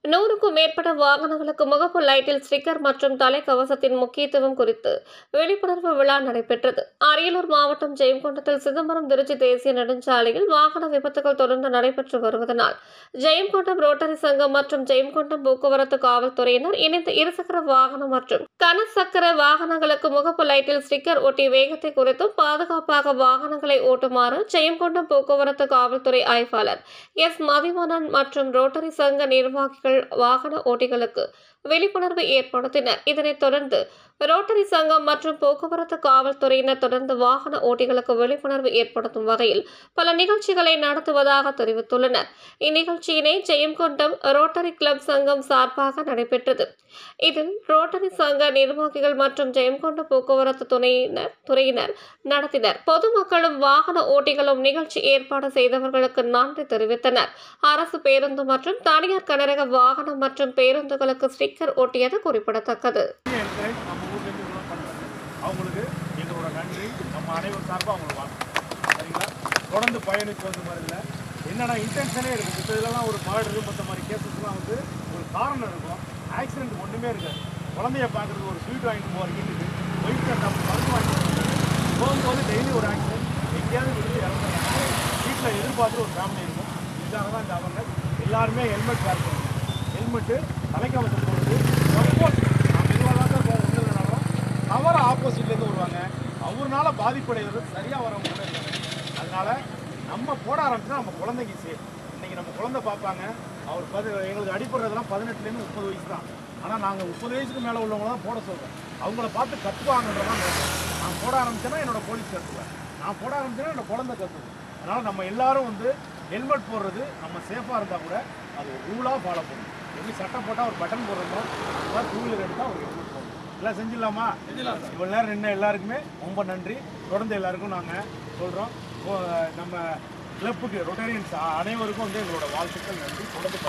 நூறுக்கும் மேற்பட்ட வாகனங்களுக்கு முகப்பு லைட்டில் ஸ்டிக்கர் மற்றும் தலைக்கவசத்தின் முக்கியத்துவம் குறித்து விழிப்புணர்வு விழா நடைபெற்றது அரியலூர் மாவட்டம் ஜெயங்கொண்டத்தில் சிதம்பரம் திருச்சி தேசிய நெடுஞ்சாலையில் வாகன விபத்துகள் தொடர்ந்து நடைபெற்று வருவதனால் ஜெயங்கொண்டம் ரோட்டரி சங்கம் மற்றும் ஜெயங்கொண்டம் போக்குவரத்து காவல்துறையினர் இணைந்து இருசக்கர வாகனம் மற்றும் கனசக்கர வாகனங்களுக்கு முகப்பு லைட்டில் ஸ்டிக்கர் ஒட்டி வேகத்தை குறைத்தும் பாதுகாப்பாக வாகனங்களை ஓட்டுமாறு ஜெயங்கொண்டம் போக்குவரத்து காவல்துறை ஆய்வாளர் எஸ் மதிவணன் மற்றும் ரோட்டரி சங்க நிர்வாகிகள் வாகன ஓட்டிகளுக்கு விழிப்புணர்வு ஏற்படுத்தினர் இதனைத் தொடர்ந்து ரோட்டரி சங்கம் மற்றும் போக்குவரத்து காவல்துறையினர் தொடர்ந்து வாகன ஓட்டிகளுக்கு விழிப்புணர்வு ஏற்படுத்தும் வகையில் பல நிகழ்ச்சிகளை நடத்துவதாக தெரிவித்துள்ளனர் இந்நிகழ்ச்சியினை ஜெயங்கொண்டம் ரோட்டரி கிளப் சங்கம் சார்பாக நடைபெற்றது இதில் ரோட்டரி சங்க நிர்வாகிகள் மற்றும் ஜெயங்கொண்டம் போக்குவரத்து துணையினர் துறையினர் நடத்தினர் பொதுமக்களும் வாகன ஓட்டிகளும் நிகழ்ச்சி ஏற்பாடு செய்தவர்களுக்கு நன்றி தெரிவித்தனர் அரசு பேருந்து மற்றும் தனியார் கனரக வாகனம் மற்றும் பேருந்துகளுக்கு ஸ்டிக்கர் ஒட்டியது குறிப்பிடத்தக்கது என்கரேஜ் நம்ம ஊர்லேருந்து இதெல்லாம் பண்ணுறாங்க அவங்களுக்கு எங்களோட நன்றி நம்ம அனைவரும் சார்பாக அவங்களுக்கு வாங்க சரிங்களா தொடர்ந்து பயணிச்சு வந்த மாதிரி இல்லை என்னன்னா இன்டென்ஷனே இருக்குது இப்போ இதெல்லாம் ஒரு மர்டரு மற்ற மாதிரி கேசஸ்லாம் வந்து ஒரு காரணம் இருக்கும் ஆக்சிடென்ட் ஒன்றுமே இருக்காது குழந்தைய பார்க்குறது ஒரு ஸ்வீட் வாங்கிட்டு போகிற வீட்டுக்கு ஒயிட் நம்ம மருந்து வாங்கிட்டு போகிறது போகும்போது டெய்லி ஒரு ஆக்சிடென்ட் எங்கேயாவது விழுந்து இறந்துறாங்க வீட்டில் எதிர்பார்த்து ஒரு ஃபேமிலி இருக்கும் இதுக்காக தான் இந்த அவேர்னஸ் எல்லாருமே ஹெல்மெட் வேர் பண்ணணும் ஹெல்மெட்டு தலைக்கவசம் போடுறது சப்போஸ் நான் மெதுவாக தான் போக ஒன்று இல்லைனாலும் தவற ஆப்போசிட்லேருந்து வருவாங்க அவர்னால பாதிப்படைகிறது சரியாக வரவங்க கூட இருக்காங்க அதனால நம்ம போட ஆரம்பிச்சா நம்ம குழந்தைக்கு சேஃப் இன்னைக்கு நம்ம குழந்தை பார்ப்பாங்க அவர் பதி எங்களுக்கு அடிப்படுறதெல்லாம் பதினெட்டுலேருந்து முப்பது வயசு தான் ஆனால் நாங்கள் முப்பது வயசுக்கு மேலே உள்ளவங்க தான் போட சொல்கிறோம் அவங்கள பார்த்து கற்றுவாங்கன்றதான் நோக்கம். நான் போட ஆரம்பிச்சேன்னா என்னோட போலீஸ் கற்றுவேன் நான் போட ஆரம்பிச்சேன்னா என்னோட குழந்தை கற்றுக்கும் அதனால் நம்ம எல்லாரும் வந்து ஹெல்மெட் போடுறது நம்ம சேஃபாக இருந்தால் கூட அது ஒரு ரூலாக ஃபாலோ பண்ணணும் எப்படி சட்டை போட்டால் ஒரு பட்டன் போடுறோமோ அது மாதிரி டூ வீலர் எடுத்தால் ஒரு ஹெல்மெட் போடணும் எல்லாம் செஞ்சிடலாமா இவ்வளோ நேரம் நின்று எல்லாருக்குமே ரொம்ப நன்றி தொடர்ந்து எல்லாருக்கும் நாங்கள் சொல்கிறோம் நம்ம கிளப்புக்கு ரொட்டேரியன்ஸ் அனைவருக்கும் வந்து எங்களோட வாழ்த்துக்கள் நன்றி தொடர்ந்து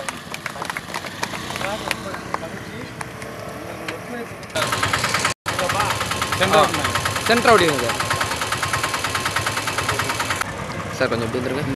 பயணிக்கிறோம் சென்டர் அப்படிங்க சார் சார் கொஞ்சம் இப்படி வந்துருங்க